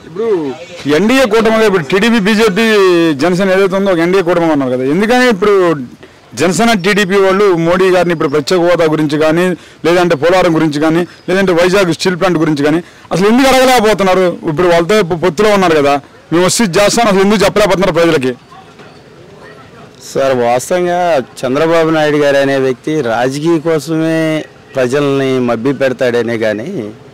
ఇప్పుడు ఎన్డీఏ కూటమిగా ఇప్పుడు టీడీపీ బీజేపీ జనసేన ఏదైతే ఉందో ఒక ఎన్డీఏ కూటమి ఉన్నారు కదా ఎందుకని ఇప్పుడు జనసేన టీడీపీ వాళ్ళు మోడీ గారిని ఇప్పుడు ప్రత్యేక హోదా గురించి కానీ లేదంటే పోలవరం గురించి కానీ లేదంటే వైజాగ్ స్టీల్ ప్లాంట్ గురించి కానీ అసలు ఎందుకు అడగలేకపోతున్నారు ఇప్పుడు వాళ్ళతో పొ- పొత్తులో ఉన్నారు కదా మేము వచ్చి చేస్తాం అసలు ఎందుకు చెప్పలేకపోతున్నారు ప్రజలకి సార్ వాస్తవంగా చంద్రబాబు నాయుడు గారు అనే వ్యక్తి రాజకీయ కోసమే ప్రజల్ని మభ్య పెడతాడనే కానీ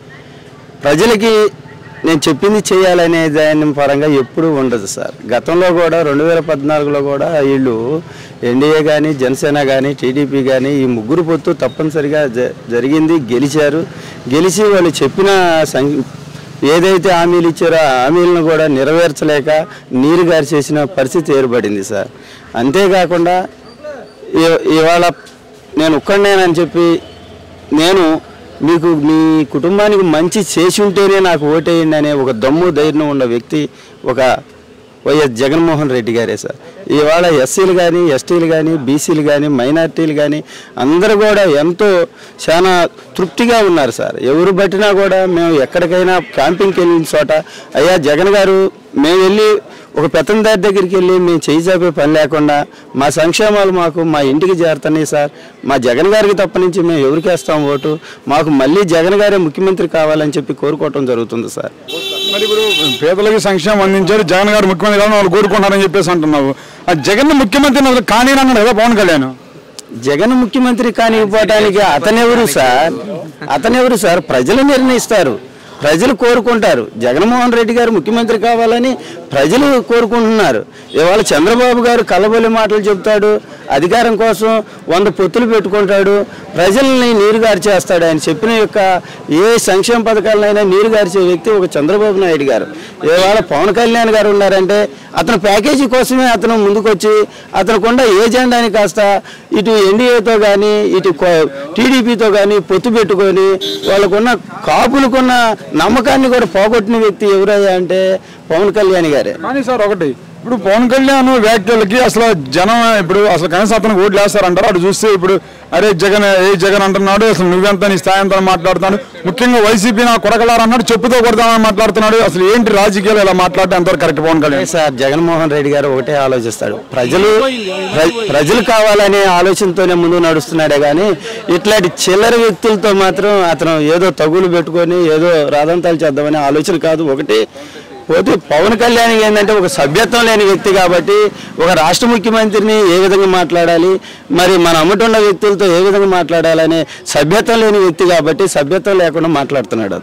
ప్రజలకి నేను చెప్పింది చేయాలనే దాని పరంగా ఎప్పుడూ ఉండదు సార్ గతంలో కూడా రెండు వేల పద్నాలుగులో కూడా వీళ్ళు ఎన్డీఏ కానీ జనసేన కానీ టీడీపీ కానీ ఈ ముగ్గురు పొత్తు తప్పనిసరిగా జ- జరిగింది గెలిచారు గెలిచి వాళ్ళు చెప్పిన సం ఏదైతే హామీలు ఇచ్చారో ఆ హామీలను కూడా నెరవేర్చలేక నీరు గారి చేసిన పరిస్థితి ఏర్పడింది సార్ అంతేకాకుండా ఇ- ఇవాళ నేను ఒక్కడినేనని చెప్పి నేను మీకు మీ కుటుంబానికి మంచి చేసి ఉంటేనే నాకు ఓటేయండి అనే ఒక దమ్ము ధైర్యం ఉన్న వ్యక్తి ఒక వైఎస్ జగన్మోహన్ రెడ్డి గారే సార్ ఇవాళ ఎస్సీలు కానీ ఎస్టీలు కానీ బీసీలు కానీ మైనార్టీలు కానీ అందరూ కూడా ఎంతో చాలా తృప్తిగా ఉన్నారు సార్ ఎవరు బట్టినా కూడా మేము ఎక్కడికైనా క్యాంపింగ్కి వెళ్ళిన చోట అయ్యా జగన్ గారు మేము వెళ్ళి ఒక పెత్తందారి దగ్గరికి వెళ్ళి మేము చేయి చాపే పని లేకుండా మా సంక్షేమాలు మాకు మా ఇంటికి చేరుతున్నాయి సార్ మా జగన్ గారికి తప్ప నుంచి మేము ఎవరికి వేస్తాం ఓటు మాకు మళ్ళీ జగన్ గారే ముఖ్యమంత్రి కావాలని చెప్పి కోరుకోవటం జరుగుతుంది సార్ మరి ఇప్పుడు పేదలకి సంక్షేమం అందించారు జగన్ గారు ముఖ్యమంత్రి కావాలని వాళ్ళు కోరుకుంటారని చెప్పేసి అంటున్నావు ఆ జగన్ ముఖ్యమంత్రి అసలు కానీ అన్నాడు కదా పవన్ కళ్యాణ్ జగన్ ముఖ్యమంత్రి కానివ్వటానికి అతనెవరు సార్ అతనెవరు సార్ ప్రజలు నిర్ణయిస్తారు ప్రజలు కోరుకుంటారు జగన్మోహన్ రెడ్డి గారు ముఖ్యమంత్రి కావాలని ప్రజలు కోరుకుంటున్నారు ఇవాళ చంద్రబాబు గారు కలబొలి మాటలు చెప్తాడు అధికారం కోసం వంద పొత్తులు పెట్టుకుంటాడు ప్రజల్ని నీరు గారిచేస్తాడు ఆయన చెప్పిన యొక్క ఏ సంక్షేమ పథకాలనైనా నీరు గారిచే వ్యక్తి ఒక చంద్రబాబు నాయుడు గారు ఇవాళ పవన్ కళ్యాణ్ గారు ఉన్నారంటే అతను ప్యాకేజీ కోసమే అతను ముందుకొచ్చి అతనుకున్న ఏజెండాని కాస్త ఇటు ఎన్డీఏతో కానీ ఇటు టీడీపీతో కానీ పొత్తు పెట్టుకొని వాళ్ళకున్న కాపులకున్న నమ్మకాన్ని కూడా పోగొట్టిన వ్యక్తి ఎవరయ్యా అంటే పవన్ కళ్యాణ్ గారే కానీ సార్ ఒకటి ఇప్పుడు పవన్ కళ్యాణ్ వ్యాఖ్యలకి అసలు జనం ఇప్పుడు అసలు కనీసం అతను ఓట్లు వేస్తారంటారు అటు చూస్తే ఇప్పుడు అరే జగన్ ఏ జగన్ అంటున్నాడు అసలు నువ్వెంత నీ స్థాయి ఎంత అని మాట్లాడుతున్నాడు ముఖ్యంగా వైసీపీ నా కొడకలారు అన్నాడు చెప్పుతో కొడతామని మాట్లాడుతున్నాడు అసలు ఏంటి రాజకీయాలు ఇలా మాట్లాడితే ఎంతవరకు కరెక్ట్ పవన్ అదే కళ్యాణ్ సార్ జగన్మోహన్ రెడ్డి గారు ఒకటే ఆలోచిస్తాడు ప్రజలు ప్ర- ప్రజలు కావాలనే ఆలోచనతోనే ముందు నడుస్తున్నాడే కానీ ఇట్లాంటి చిల్లర వ్యక్తులతో మాత్రం అతను ఏదో తగులు పెట్టుకొని ఏదో రాదంతాలు చేద్దామనే ఆలోచన కాదు ఒకటి పోతే పవన్ కళ్యాణ్ ఏంటంటే ఒక సభ్యత్వం లేని వ్యక్తి కాబట్టి ఒక రాష్ట్ర ముఖ్యమంత్రిని ఏ విధంగా మాట్లాడాలి మరి మన అమ్మటున్న వ్యక్తులతో ఏ విధంగా మాట్లాడాలనే సభ్యత్వం లేని వ్యక్తి కాబట్టి సభ్యత్వం లేకుండా మాట్లాడుతున్నాడు